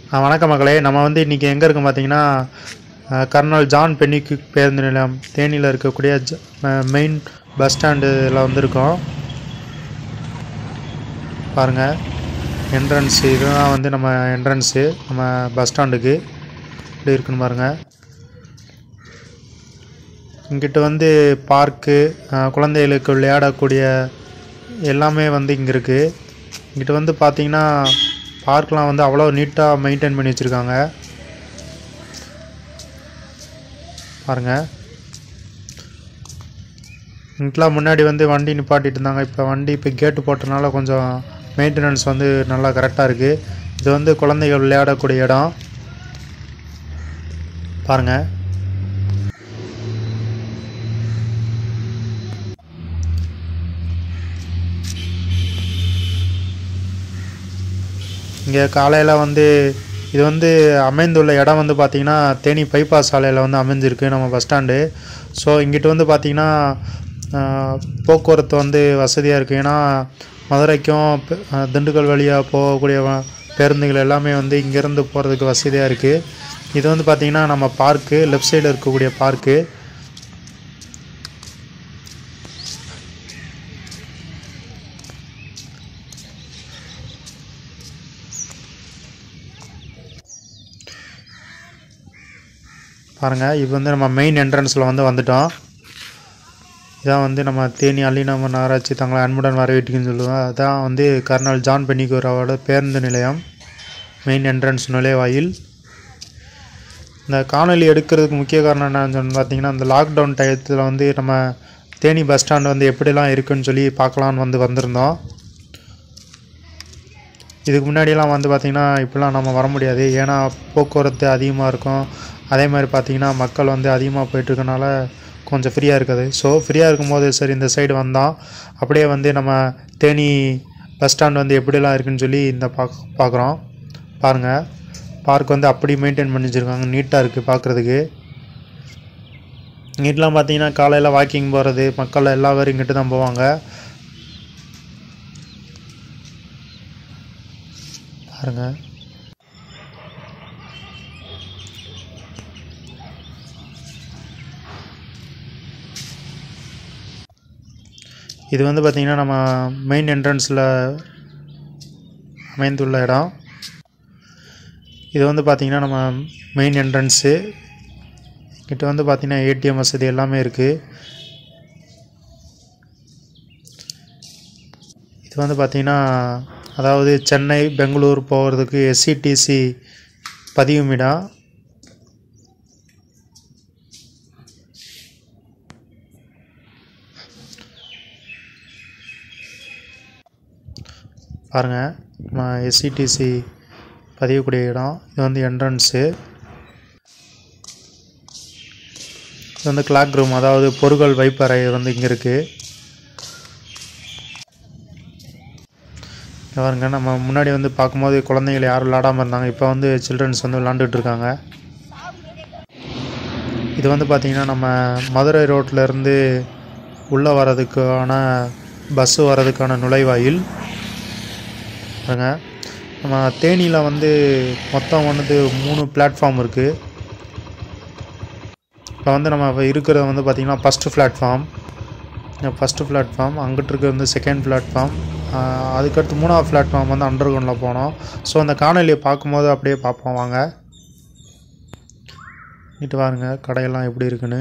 ஆ, வணக்கம் மக்களே நம்ம வந்து இன்றைக்கி எங்கே இருக்கோம் பார்த்தீங்கன்னா அஹ், கர்னல் ஜான் பென்னிக்கு பேருந்து நிலையம் தேனியில் இருக்கக்கூடிய ஜ- அஹ், மெயின் பஸ் ஸ்டாண்டில் வந்திருக்கோம் பாருங்கள் என்ட்ரன்ஸு இதுதான் வந்து நம்ம என்ட்ரன்ஸு நம்ம பஸ் ஸ்டாண்டுக்கு இப்படி இருக்குன்னு பாருங்கள் இங்கிட்ட வந்து பார்க்கு அஹ், குழந்தைகளுக்கு விளையாடக்கூடிய எல்லாமே வந்து இங்கே இருக்குது இங்கிட்ட வந்து பார்த்தீங்கன்னா பார்க்லாம் வந்து அவ்வளோ நீட்டாக மெயின்டைன் பண்ணி வச்சுருக்காங்க பாருங்கள் இங்கிட்டலாம் முன்னாடி வந்து வண்டி நிப்பாட்டிட்டு இருந்தாங்க இப்போ வண்டி இப்போ கேட்டு போட்டனால கொஞ்சம் மெயின்டெனன்ஸ் வந்து நல்லா கரெக்டாக இருக்குது இது வந்து குழந்தைகள் விளையாடக்கூடிய இடம் பாருங்கள் இங்கே காலையில் வந்து இது வந்து அமைந்துள்ள இடம் வந்து பார்த்திங்கன்னா தேனி பைபாஸ் சாலையில் வந்து அமைஞ்சிருக்கு நம்ம பஸ் ஸ்டாண்டு ஸோ இங்கிட்டு வந்து பார்த்திங்கன்னா ஆஹ், போக்குவரத்து வந்து வசதியாக இருக்குது ஏன்னா மதுரைக்கும் ப- ஆஹ், திண்டுக்கல் வழியாக போகக்கூடிய வ- பேருந்துகள் எல்லாமே வந்து இங்கேருந்து போகிறதுக்கு வசதியாக இருக்குது இது வந்து பார்த்திங்கன்னா நம்ம பார்க்கு லெஃப்ட் சைடில் இருக்கக்கூடிய பார்க்கு பாருங்கள் இது வந்து நம்ம மெயின் என்ட்ரன்ஸில் வந்து வந்துட்டோம் இதான் வந்து நம்ம தேனி அள்ளிநாம நகராட்சி தங்களை அன்புடன் வரவேற்றுக்குன்னு சொல்லுவோம் அதான் வந்து கர்னல் ஜான் பென்னிகோராவோட பேருந்து நிலையம் மெயின் என்ட்ரன்ஸ் நுழைவாயில் இந்த காணொலி எடுக்கிறதுக்கு முக்கிய காரணம் என்னன்னு சொல்லி பார்த்தீங்கன்னா இந்த லாக்டவுன் டயத்தில் வந்து நம்ம தேனி பஸ் ஸ்டாண்டு வந்து எப்படிலாம் இருக்குன்னு சொல்லி பார்க்கலான்னு வந்து வந்திருந்தோம் இதுக்கு முன்னாடியெல்லாம் வந்து பார்த்திங்கன்னா இப்படிலாம் நம்ம வர முடியாது ஏன்னா போக்குவரத்து அதிகமாக இருக்கும் அதே மாதிரி பார்த்திங்கன்னா மக்கள் வந்து அதிகமாக போயிட்டுருக்கனால கொஞ்சம் ஃப்ரீயாக இருக்குது ஸோ ஃப்ரீயாக இருக்கும்போது சரி இந்த சைடு வந்தோம் அப்படியே வந்து நம்ம தேனி பஸ் ஸ்டாண்ட் வந்து எப்படிலாம் இருக்குன்னு சொல்லி இந்த பாக் பார்க்குறோம் பாருங்கள் பார்க் வந்து அப்படி மெயின்டைன் பண்ணி வச்சுருக்காங்க நீட்டாக இருக்குது பார்க்குறதுக்கு இங்கிட்டலாம் பார்த்தீங்கன்னா காலையில் வாக்கிங் போகிறது மக்கள் எல்லா பேரும் இங்கிட்டு தான் போவாங்க பாருங்க இது வந்து பார்த்திங்கன்னா நம்ம மெயின் என்ட்ரன்ஸில் அமைந்துள்ள இடம் இது வந்து பார்த்திங்கன்னா நம்ம மெயின் என்ட்ரன்ஸு கிட்ட வந்து பார்த்திங்கன்னா ஏடிஎம் வசதி எல்லாமே இருக்குது இது வந்து பார்த்திங்கன்னா அதாவது சென்னை பெங்களூர் போகிறதுக்கு எஸ்சிடிசி பதிவுமிடம் பாருங்கள் நம்ம எஸ்சிடிசி பதியக்கூடிய இடம் இது வந்து என்ட்ரன்ஸு இது வந்து கிளாக் ரூம் அதாவது பொருட்கள் வைப்பறை வந்து இங்கே இருக்குது இங்க பாருங்க நம்ம முன்னாடி வந்து பார்க்கும்போது குழந்தைகள் யாரும் விளாடாமல் இருந்தாங்க இப்போ வந்து சில்ட்ரன்ஸ் வந்து விளாண்டுட்டு இருக்காங்க இது வந்து பார்த்திங்கன்னா நம்ம மதுரை ரோட்ல இருந்து உள்ளே வர்றதுக்கான பஸ்ஸு வர்றதுக்கான நுழைவாயில் பாருங்க நம்ம தேனியில் வந்து மொத்தம் வந்து மூணு பிளாட்ஃபார்ம் இருக்குது இப்போ வந்து நம்ம இப்ப இருக்கிறது வந்து பார்த்திங்கன்னா ஃபஸ்ட்டு பிளாட்ஃபார்ம் ஃபஸ்ட்டு பிளாட்ஃபார்ம் அங்கிட்டு இருக்கிறது வந்து செகண்ட் பிளாட்ஃபார்ம் அதுக்கடுத்து மூணாவது பிளாட்ஃபார்ம் வந்து அண்டர் கிரவுண்டில் போனோம் ஸோ அந்த காணொலியை பார்க்கும்போது அப்படியே பார்ப்போம் வாங்க இட்டு பாருங்க கடையெல்லாம் எப்படி இருக்குன்னு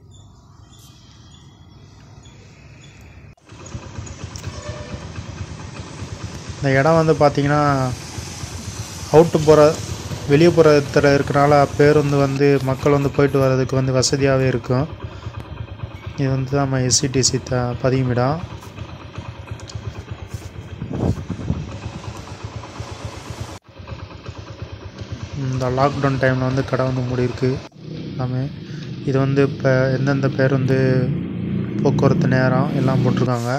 இந்த இடம் வந்து பார்த்திங்கன்னா அவுட்டு போகிற வெளியே புறத்தில் இருக்கிறனால பேருந்து வந்து மக்கள் வந்து போயிட்டு வர்றதுக்கு வந்து வசதியாகவே இருக்கும் இது வந்து நம்ம எஸ்சிடிசி த பதியுமிடம் இந்த லாக்டவுன் டைமில் வந்து கடை வந்து மூடி இருக்கு எல்லாமே இது வந்து இப்போ எந்தெந்த பேர் வந்து போக்குவரத்து நேரம் எல்லாம் போட்டிருக்காங்க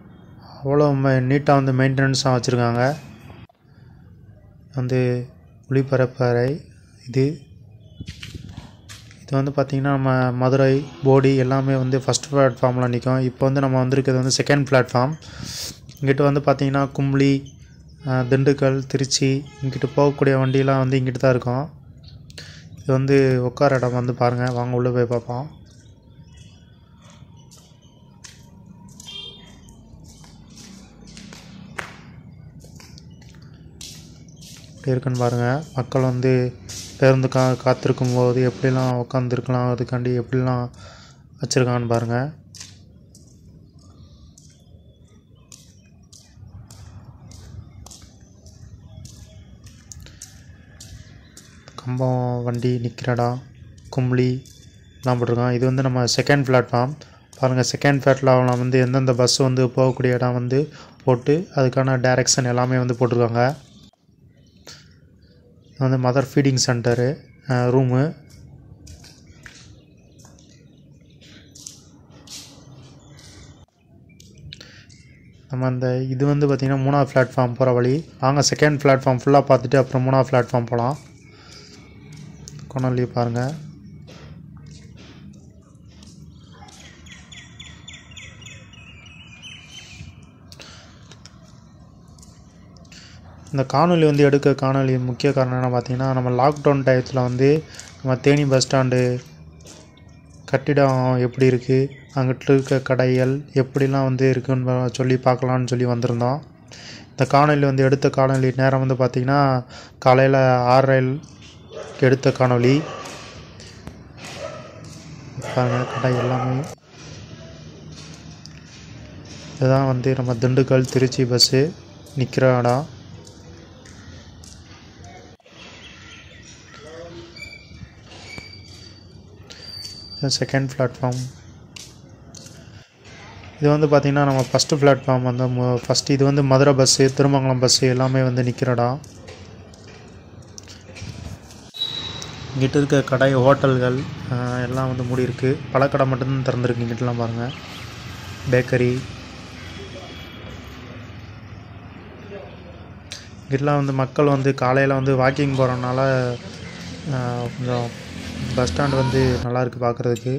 அவ்வளோ நீட்டாக வந்து மெயின்டெனன்ஸாக வச்சுருக்காங்க வந்து ஒளிபரப்பறை இது இது வந்து பார்த்திங்கன்னா நம்ம மதுரை போடி எல்லாமே வந்து ஃபஸ்ட் பிளாட்ஃபார்மில் நிற்கும் இப்போ வந்து நம்ம வந்திருக்கிறது வந்து செகண்ட் பிளாட்ஃபார்ம் இங்கிட்ட வந்து பார்த்திங்கன்னா கும்ளி அஹ், திண்டுக்கல் திருச்சி இங்கிட்டு போகக்கூடிய வண்டியெலாம் வந்து இங்கிட்டு தான் இருக்கும் இது வந்து உட்கார இடம் வந்து பாருங்கள் வாங்க உள்ளே போய் பார்ப்போம் எப்படி இருக்குன்னு பாருங்கள் மக்கள் வந்து பேருந்து கா காத்திருக்கும் போது எப்படிலாம் உட்காந்துருக்கலாம் அதுக்காண்டி எப்படிலாம் வச்சுருக்கான்னு பாருங்கள் கம்பம் வண்டி நிற்கிற இடம் கும்ளி எல்லாம் போட்டிருக்கான் இது வந்து நம்ம செகண்ட் பிளாட்ஃபார்ம் பாருங்கள் செகண்ட் பிளாட்ஃபார்மில் வந்து எந்தெந்த பஸ் வந்து போகக்கூடிய இடம் வந்து போட்டு அதுக்கான டைரக்ஷன் எல்லாமே வந்து போட்டிருக்காங்க இது வந்து மதர் ஃபீடிங் சென்டரு ரூமு நம்ம அந்த இது வந்து பார்த்திங்கன்னா மூணாவது பிளாட்ஃபார்ம் போகிற வழி வாங்க செகண்ட் பிளாட்ஃபார்ம் ஃபுல்லாக பார்த்துட்டு அப்புறம் மூணாவது பிளாட்ஃபார்ம் போகலாம் கொண்டாலி பாருங்கள் இந்த காணொளி வந்து எடுக்க காணொளி முக்கிய காரணம் என்ன பார்த்தீங்கன்னா நம்ம லாக்டவுன் டயத்தில் வந்து நம்ம தேனி பஸ் ஸ்டாண்டு கட்டிடம் எப்படி இருக்குது அங்கிட்டு இருக்க கடைகள் எப்படிலாம் வந்து இருக்குன்னு சொல்லி பார்க்கலான்னு சொல்லி வந்திருந்தோம் இந்த காணொளி வந்து எடுத்த காணொளி நேரம் வந்து பார்த்திங்கன்னா காலையில் ஆறரைல் எடுத்த காணொளி பாருங்க கடை எல்லாமே இதுதான் வந்து நம்ம திண்டுக்கல் திருச்சி பஸ்ஸு நிற்கிற இடம் செகண்ட் பிளாட்ஃபார்ம் இது வந்து பார்த்திங்கன்னா நம்ம ஃபஸ்ட்டு பிளாட்ஃபார்ம் வந்து ஃபஸ்ட்டு இது வந்து மதுரை பஸ்ஸு திருமங்கலம் பஸ்ஸு எல்லாமே வந்து நிற்கிற இடம் இங்கிட்ட இருக்க கடை ஹோட்டல்கள் ஆஹ், எல்லாம் வந்து மூடி இருக்கு பழக்கடை மட்டும்தான் திறந்துருக்கு இங்கிட்டலாம் பாருங்கள் பேக்கரி இங்கிட்டலாம் வந்து மக்கள் வந்து காலையில் வந்து வாக்கிங் போகிறனால கொஞ்சம் பஸ் ஸ்டாண்ட் வந்து நல்லா இருக்கு பார்க்குறதுக்கு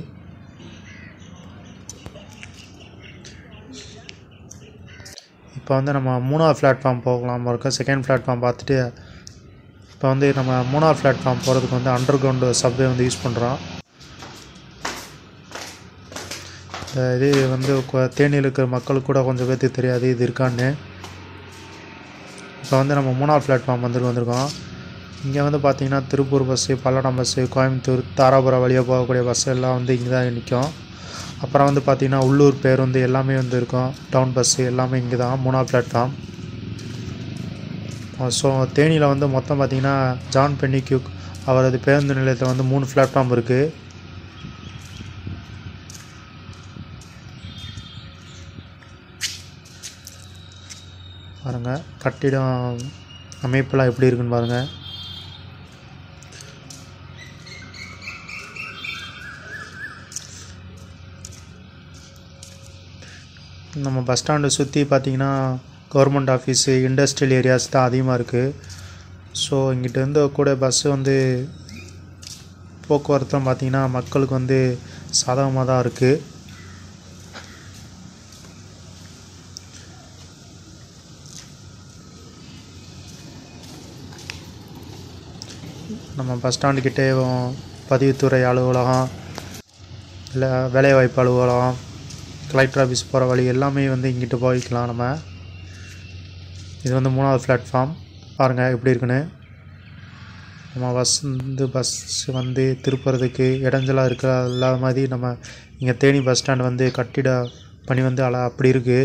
இப்போ வந்து நம்ம மூணாவது பிளாட்ஃபார்ம் போகலாம் இருக்கோம் செகண்ட் பிளாட்ஃபார்ம் பார்த்துட்டு இப்போ வந்து நம்ம மூணாவது பிளாட்ஃபார்ம் போகிறதுக்கு வந்து அண்டர் கிரவுண்டு சப்வே வந்து யூஸ் பண்ணுறோம் இது வந்து கொ- தேனியில் இருக்கிற மக்களுக்கு கூட கொஞ்சம் பேர்த்துக்கு தெரியாது இது இருக்கான்னு இப்போ வந்து நம்ம மூணாவது பிளாட்ஃபார்ம் வந்துட்டு வந்திருக்கோம் இங்கே வந்து பார்த்தீங்கன்னா திருப்பூர் பஸ்ஸு பல்லடம் பஸ்ஸு கோயம்புத்தூர் தாராபுரம் வழியாக போகக்கூடிய பஸ் எல்லாம் வந்து இங்கே தான் நிற்கும் அப்புறம் வந்து பார்த்தீங்கன்னா உள்ளூர் பேருந்து எல்லாமே வந்து இருக்கும் டவுன் பஸ்ஸு எல்லாமே இங்கே தான் மூணாவது பிளாட்ஃபார்ம் ஸோ தேனியில் வந்து மொத்தம் பார்த்தீங்கன்னா ஜான் பென்னிக்யூக் அவரது பேருந்து நிலையத்தில் வந்து மூணு பிளாட்ஃபார்ம் இருக்குது பாருங்கள் கட்டிடம் அமைப்பெல்லாம் எப்படி இருக்குன்னு பாருங்கள் நம்ம பஸ் ஸ்டாண்டை சுற்றி பார்த்தீங்கன்னா கவர்மெண்ட் ஆஃபீஸு இண்டஸ்ட்ரியல் ஏரியாஸ் தான் அதிகமாக இருக்குது ஸோ இங்கிட்டேருந்து கூட பஸ்ஸு வந்து போக்குவரத்துலாம் பார்த்தீங்கன்னா மக்களுக்கு வந்து சாதகமாக தான் இருக்குது நம்ம பஸ் ஸ்டாண்டுக்கிட்டே பதிவுத்துறை அலுவலகம் இல்லை வேலைவாய்ப்பு அலுவலகம் கலெக்டர் ஆஃபீஸ் போகிற வழி எல்லாமே வந்து இங்கிட்டு போய்க்கலாம் நம்ம இது வந்து மூணாவது பிளாட்ஃபார்ம் பாருங்கள் எப்படி இருக்குன்னு நம்ம பஸ் வந்து பஸ் வந்து திருப்புறதுக்கு இடைஞ்சலாக இருக்க இல்லாத மாதிரி நம்ம இங்கே தேனி பஸ் ஸ்டாண்ட் வந்து கட்டிட பணி வந்து அல அப்படி இருக்குது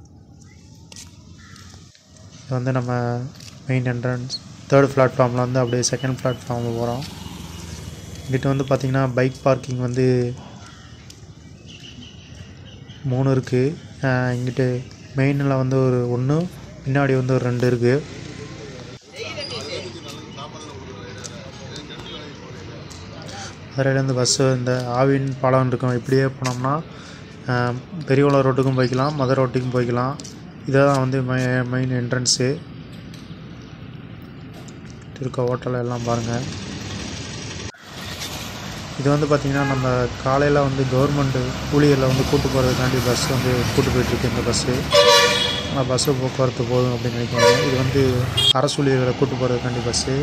இது வந்து நம்ம மெயின் என்ட்ரன்ஸ் தேர்ட் பிளாட்ஃபார்மில் வந்து அப்படியே செகண்ட் பிளாட்ஃபார்மில் போகிறோம் இங்கிட்ட வந்து பார்த்திங்கன்னா பைக் பார்க்கிங் வந்து மூணு இருக்குது இங்கிட்டு மெயினில் வந்து ஒரு ஒன்று பின்னாடி வந்து ஒரு ரெண்டு இருக்குது மதுரையிலேருந்து பஸ்ஸு இந்த ஆவின் பாலம் இருக்கும் இப்படியே போனோம்னா அஹ், பெரியகுளம் ரோட்டுக்கும் போய்க்கலாம் மதுரை ரோட்டுக்கும் போய்க்கலாம் இதான் வந்து மெ மெயின் என்ட்ரன்ஸு இருக்க ஹோட்டல் எல்லாம் பாருங்கள் இது வந்து பார்த்திங்கன்னா நம்ம காலையில் வந்து கவர்மெண்ட் ஊழியரில் வந்து கூட்டு போகிறதுக்காண்டி பஸ் வந்து கூட்டு போயிட்டுருக்கு இந்த பஸ்ஸு ஆனால் பஸ்ஸு போக்குவரத்து போதும் அப்படின்னு நினைக்கிறாங்க இது வந்து அரசு ஊழியர்களை கூட்டு போகிறதுக்காண்டி பஸ்ஸு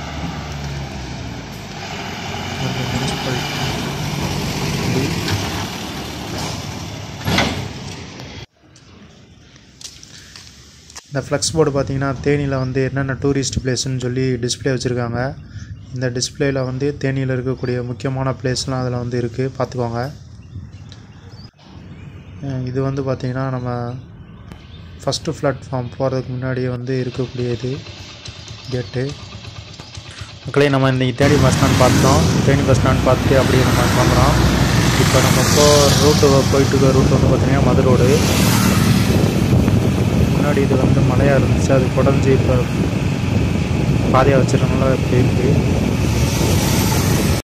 முனிசிபல் இந்த ஃப்ளெக்ஸ் போர்டு பார்த்தீங்கன்னா தேனியில் வந்து என்னென்ன டூரிஸ்ட் பிளேஸ்னு சொல்லி டிஸ்ப்ளே வச்சுருக்காங்க இந்த டிஸ்ப்ளேயில் வந்து தேனியில் இருக்கக்கூடிய முக்கியமான பிளேஸ்லாம் அதில் வந்து இருக்குது பார்த்துக்கோங்க அஹ் இது வந்து பார்த்திங்கன்னா நம்ம ஃபஸ்ட்டு பிளாட்ஃபார்ம் போகிறதுக்கு முன்னாடியே வந்து இருக்கக்கூடிய இது கேட்டு மக்களே நம்ம இன்றைக்கி தேனி பஸ் ஸ்டாண்ட் பார்த்தோம் தேனி பஸ் ஸ்டாண்ட் பார்த்துட்டு அப்படியே நம்ம கிளம்புறோம் இப்போ நம்ம போ ரூட்டு போயிட்டு இருக்க ரூட் வந்து பார்த்திங்கன்னா மது ரோடு முன்னாடி இது வந்து மலையாக இருந்துச்சு அது குடஞ்சி இப்போ பாதையாக வச்சிருக்கனால இப்படி இருக்குது